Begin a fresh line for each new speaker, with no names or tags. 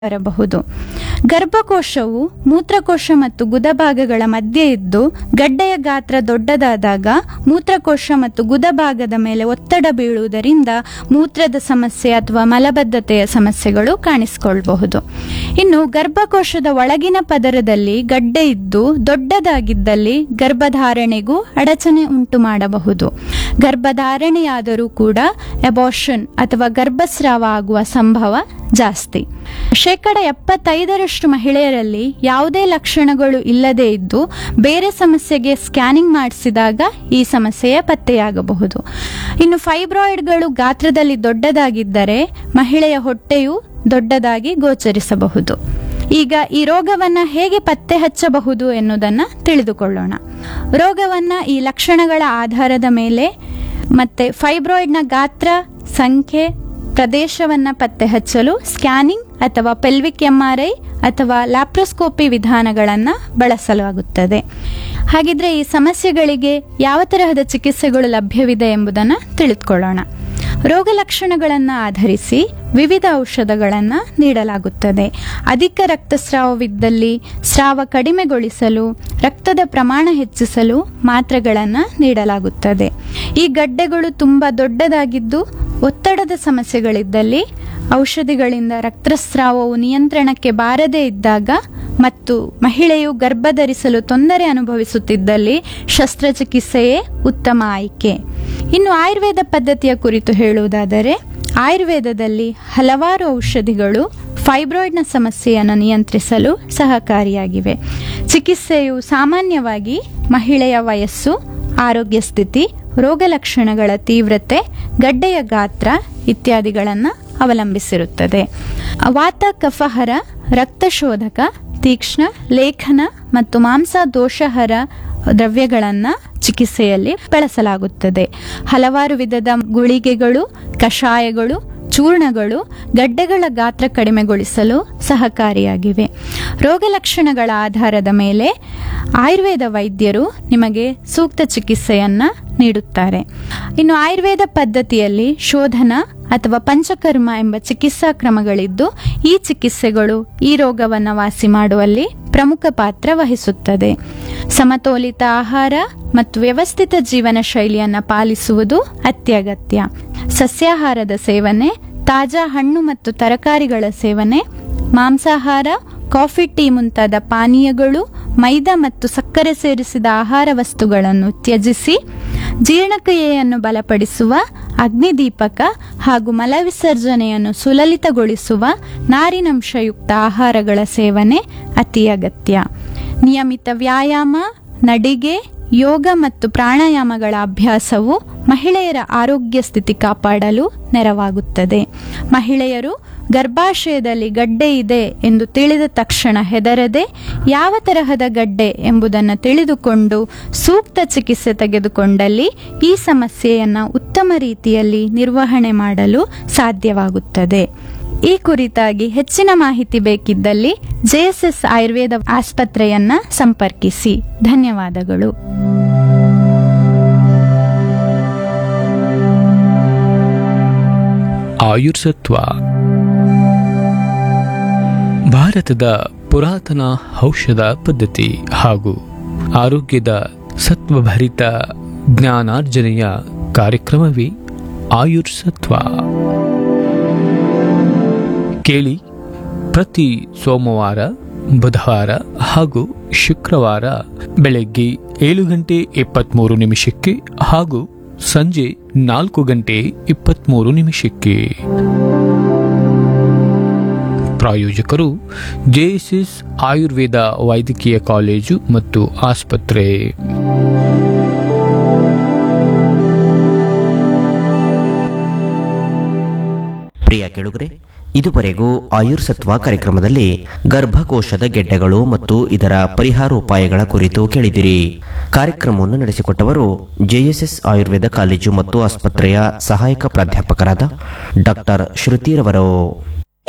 ಬರಬಹುದು ಗರ್ಭಕೋಶವು ಮೂತ್ರಕೋಶ ಮತ್ತು ಗುದಭಾಗಗಳ ಮಧ್ಯೆ ಇದ್ದು ಗಡ್ಡೆಯ ಗಾತ್ರ ದೊಡ್ಡದಾದಾಗ ಮೂತ್ರಕೋಶ ಮತ್ತು ಗುದಭಾಗದ ಮೇಲೆ ಒತ್ತಡ ಬೀಳುವುದರಿಂದ ಮೂತ್ರದ ಸಮಸ್ಯೆ ಅಥವಾ ಮಲಬದ್ಧತೆಯ ಸಮಸ್ಯೆಗಳು ಕಾಣಿಸಿಕೊಳ್ಳಬಹುದು ಇನ್ನು ಗರ್ಭಕೋಶದ ಒಳಗಿನ ಪದರದಲ್ಲಿ ಗಡ್ಡೆ ಇದ್ದು ದೊಡ್ಡದಾಗಿದ್ದಲ್ಲಿ ಗರ್ಭಧಾರಣೆಗೂ ಅಡಚಣೆ ಉಂಟು ಮಾಡಬಹುದು ಗರ್ಭಧಾರಣೆಯಾದರೂ ಕೂಡ ಎಬಾರ್ಷನ್ ಅಥವಾ ಗರ್ಭಸ್ರಾವ ಆಗುವ ಸಂಭವ ಜಾಸ್ತಿ ಶೇಕಡ ಎಪ್ಪತ್ತೈದರಷ್ಟು ಮಹಿಳೆಯರಲ್ಲಿ ಯಾವುದೇ ಲಕ್ಷಣಗಳು ಇಲ್ಲದೇ ಇದ್ದು ಬೇರೆ ಸಮಸ್ಯೆಗೆ ಸ್ಕ್ಯಾನಿಂಗ್ ಮಾಡಿಸಿದಾಗ ಈ ಸಮಸ್ಯೆಯ ಪತ್ತೆಯಾಗಬಹುದು ಇನ್ನು ಫೈಬ್ರಾಯ್ಡ್ಗಳು ಗಾತ್ರದಲ್ಲಿ ದೊಡ್ಡದಾಗಿದ್ದರೆ ಮಹಿಳೆಯ ಹೊಟ್ಟೆಯು ದೊಡ್ಡದಾಗಿ ಗೋಚರಿಸಬಹುದು ಈಗ ಈ ರೋಗವನ್ನ ಹೇಗೆ ಪತ್ತೆ ಹಚ್ಚಬಹುದು ಎನ್ನುವುದನ್ನು ತಿಳಿದುಕೊಳ್ಳೋಣ ರೋಗವನ್ನ ಈ ಲಕ್ಷಣಗಳ ಆಧಾರದ ಮೇಲೆ ಮತ್ತೆ ಫೈಬ್ರಾಯ್ಡ್ನ ಗಾತ್ರ ಸಂಖ್ಯೆ ಪ್ರದೇಶವನ್ನ ಪತ್ತೆ ಹಚ್ಚಲು ಸ್ಕ್ಯಾನಿಂಗ್ ಅಥವಾ ಪೆಲ್ವಿಕ್ ಎಂಆರ್ಐ ಅಥವಾ ಲ್ಯಾಪ್ರೋಸ್ಕೋಪಿ ವಿಧಾನಗಳನ್ನು ಬಳಸಲಾಗುತ್ತದೆ ಹಾಗಿದ್ರೆ ಈ ಸಮಸ್ಯೆಗಳಿಗೆ ಯಾವ ತರಹದ ಚಿಕಿತ್ಸೆಗಳು ಲಭ್ಯವಿದೆ ಎಂಬುದನ್ನು ತಿಳಿದುಕೊಳ್ಳೋಣ ರೋಗ ಲಕ್ಷಣಗಳನ್ನು ಆಧರಿಸಿ ವಿವಿಧ ಔಷಧಗಳನ್ನು ನೀಡಲಾಗುತ್ತದೆ ಅಧಿಕ ರಕ್ತಸ್ರಾವವಿದ್ದಲ್ಲಿ ಸ್ರಾವ ಕಡಿಮೆಗೊಳಿಸಲು ರಕ್ತದ ಪ್ರಮಾಣ ಹೆಚ್ಚಿಸಲು ಮಾತ್ರೆಗಳನ್ನು ನೀಡಲಾಗುತ್ತದೆ ಈ ಗಡ್ಡೆಗಳು ತುಂಬ ದೊಡ್ಡದಾಗಿದ್ದು ಒತ್ತಡದ ಸಮಸ್ಯೆಗಳಿದ್ದಲ್ಲಿ ಔಷಧಿಗಳಿಂದ ರಕ್ತಸ್ರಾವವು ನಿಯಂತ್ರಣಕ್ಕೆ ಬಾರದೇ ಇದ್ದಾಗ ಮತ್ತು ಮಹಿಳೆಯು ಗರ್ಭಧರಿಸಲು ತೊಂದರೆ ಅನುಭವಿಸುತ್ತಿದ್ದಲ್ಲಿ ಶಸ್ತ್ರಚಿಕಿತ್ಸೆಯೇ ಉತ್ತಮ ಆಯ್ಕೆ ಇನ್ನು ಆಯುರ್ವೇದ ಪದ್ಧತಿಯ ಕುರಿತು ಹೇಳುವುದಾದರೆ ಆಯುರ್ವೇದದಲ್ಲಿ ಹಲವಾರು ಔಷಧಿಗಳು ಫೈಬ್ರಾಯ್ಡ್ನ ಸಮಸ್ಯೆಯನ್ನು ನಿಯಂತ್ರಿಸಲು ಸಹಕಾರಿಯಾಗಿವೆ ಚಿಕಿತ್ಸೆಯು ಸಾಮಾನ್ಯವಾಗಿ ಮಹಿಳೆಯ ವಯಸ್ಸು ಆರೋಗ್ಯ ಸ್ಥಿತಿ ರೋಗ ಲಕ್ಷಣಗಳ ತೀವ್ರತೆ ಗಡ್ಡೆಯ ಗಾತ್ರ ಇತ್ಯಾದಿಗಳನ್ನು ಅವಲಂಬಿಸಿರುತ್ತದೆ ವಾತ ಕಫಹರ ರಕ್ತಶೋಧಕ ತೀಕ್ಷ್ಣ ಲೇಖನ ಮತ್ತು ಮಾಂಸ ದೋಷಹರ ದ್ರವ್ಯಗಳನ್ನು ಚಿಕಿತ್ಸೆಯಲ್ಲಿ ಬಳಸಲಾಗುತ್ತದೆ ಹಲವಾರು ವಿಧದ ಗುಳಿಗೆಗಳು ಕಷಾಯಗಳು ಚೂರ್ಣಗಳು ಗಡ್ಡೆಗಳ ಗಾತ್ರ ಕಡಿಮೆಗೊಳಿಸಲು ಸಹಕಾರಿಯಾಗಿವೆ ರೋಗ ಲಕ್ಷಣಗಳ ಆಧಾರದ ಮೇಲೆ ಆಯುರ್ವೇದ ವೈದ್ಯರು ನಿಮಗೆ ಸೂಕ್ತ ಚಿಕಿತ್ಸೆಯನ್ನ ನೀಡುತ್ತಾರೆ ಇನ್ನು ಆಯುರ್ವೇದ ಪದ್ಧತಿಯಲ್ಲಿ ಶೋಧನ ಅಥವಾ ಪಂಚಕರ್ಮ ಎಂಬ ಚಿಕಿತ್ಸಾ ಕ್ರಮಗಳಿದ್ದು ಈ ಚಿಕಿತ್ಸೆಗಳು ಈ ರೋಗವನ್ನು ವಾಸಿ ಮಾಡುವಲ್ಲಿ ಪ್ರಮುಖ ಪಾತ್ರ ವಹಿಸುತ್ತದೆ ಸಮತೋಲಿತ ಆಹಾರ ಮತ್ತು ವ್ಯವಸ್ಥಿತ ಜೀವನ ಶೈಲಿಯನ್ನು ಪಾಲಿಸುವುದು ಅತ್ಯಗತ್ಯ ಸಸ್ಯಾಹಾರದ ಸೇವನೆ ತಾಜಾ ಹಣ್ಣು ಮತ್ತು ತರಕಾರಿಗಳ ಸೇವನೆ ಮಾಂಸಾಹಾರ ಕಾಫಿ ಟೀ ಮುಂತಾದ ಪಾನೀಯಗಳು ಮೈದಾ ಮತ್ತು ಸಕ್ಕರೆ ಸೇರಿಸಿದ ಆಹಾರ ವಸ್ತುಗಳನ್ನು ತ್ಯಜಿಸಿ ಜೀರ್ಣಕ್ರಿಯೆಯನ್ನು ಬಲಪಡಿಸುವ ಅಗ್ನಿದೀಪಕ ಹಾಗೂ ಮಲವಿಸರ್ಜನೆಯನ್ನು ಸುಲಲಿತಗೊಳಿಸುವ ನಾರಿನಂಶಯುಕ್ತ ಆಹಾರಗಳ ಸೇವನೆ ಅತಿ ಅಗತ್ಯ ನಿಯಮಿತ ವ್ಯಾಯಾಮ ನಡಿಗೆ ಯೋಗ ಮತ್ತು ಪ್ರಾಣಾಯಾಮಗಳ ಅಭ್ಯಾಸವು ಮಹಿಳೆಯರ ಆರೋಗ್ಯ ಸ್ಥಿತಿ ಕಾಪಾಡಲು ನೆರವಾಗುತ್ತದೆ ಮಹಿಳೆಯರು ಗರ್ಭಾಶಯದಲ್ಲಿ ಗಡ್ಡೆ ಇದೆ ಎಂದು ತಿಳಿದ ತಕ್ಷಣ ಹೆದರದೆ ಯಾವ ತರಹದ ಗಡ್ಡೆ ಎಂಬುದನ್ನು ತಿಳಿದುಕೊಂಡು ಸೂಕ್ತ ಚಿಕಿತ್ಸೆ ತೆಗೆದುಕೊಂಡಲ್ಲಿ ಈ ಸಮಸ್ಯೆಯನ್ನು ಉತ್ತಮ ರೀತಿಯಲ್ಲಿ ನಿರ್ವಹಣೆ ಮಾಡಲು ಸಾಧ್ಯವಾಗುತ್ತದೆ ಈ ಕುರಿತಾಗಿ ಹೆಚ್ಚಿನ ಮಾಹಿತಿ ಬೇಕಿದ್ದಲ್ಲಿ ಜೆಎಸ್ಎಸ್ ಆಯುರ್ವೇದ ಆಸ್ಪತ್ರೆಯನ್ನ ಸಂಪರ್ಕಿಸಿ ಧನ್ಯವಾದಗಳು
ಆಯುರ್ಸತ್ವ ಭಾರತದ ಪುರಾತನ ಔಷಧ ಪದ್ಧತಿ ಹಾಗೂ ಆರೋಗ್ಯದ ಸತ್ವಭರಿತ ಜ್ಞಾನಾರ್ಜನೆಯ ಕಾರ್ಯಕ್ರಮವೇ ಆಯುರ್ಸತ್ವ ಕೇಳಿ ಪ್ರತಿ ಸೋಮವಾರ ಬುಧವಾರ ಹಾಗೂ ಶುಕ್ರವಾರ ಬೆಳಗ್ಗೆ ಏಳು ಗಂಟೆ ಇಪ್ಪತ್ತ್ಮೂರು ನಿಮಿಷಕ್ಕೆ ಹಾಗೂ ಸಂಜೆ ನಾಲ್ಕು ಗಂಟೆ ಇಪ್ಪತ್ತ್ಮೂರು ನಿಮಿಷಕ್ಕೆ ಪ್ರಾಯೋಜಕರು ಜೆಎಸ್ಎಸ್ ಆಯುರ್ವೇದ ವೈದ್ಯಕೀಯ ಕಾಲೇಜು ಮತ್ತು ಆಸ್ಪತ್ರೆ
ಪ್ರಿಯ ಕೆಳುಗರೆ ಇದುವರೆಗೂ ಆಯುರ್ಸತ್ವ ಕಾರ್ಯಕ್ರಮದಲ್ಲಿ ಗರ್ಭಕೋಶದ ಗೆಡ್ಡೆಗಳು ಮತ್ತು ಇದರ ಪರಿಹಾರೋಪಾಯಗಳ ಕುರಿತು ಕೇಳಿದಿರಿ ಕಾರ್ಯಕ್ರಮವನ್ನು ನಡೆಸಿಕೊಟ್ಟವರು ಜೆಎಸ್ಎಸ್ ಆಯುರ್ವೇದ ಕಾಲೇಜು ಮತ್ತು ಆಸ್ಪತ್ರೆಯ ಸಹಾಯಕ ಪ್ರಾಧ್ಯಾಪಕರಾದ ಡಾಕ್ಟರ್ ಶ್ರುತಿರವರು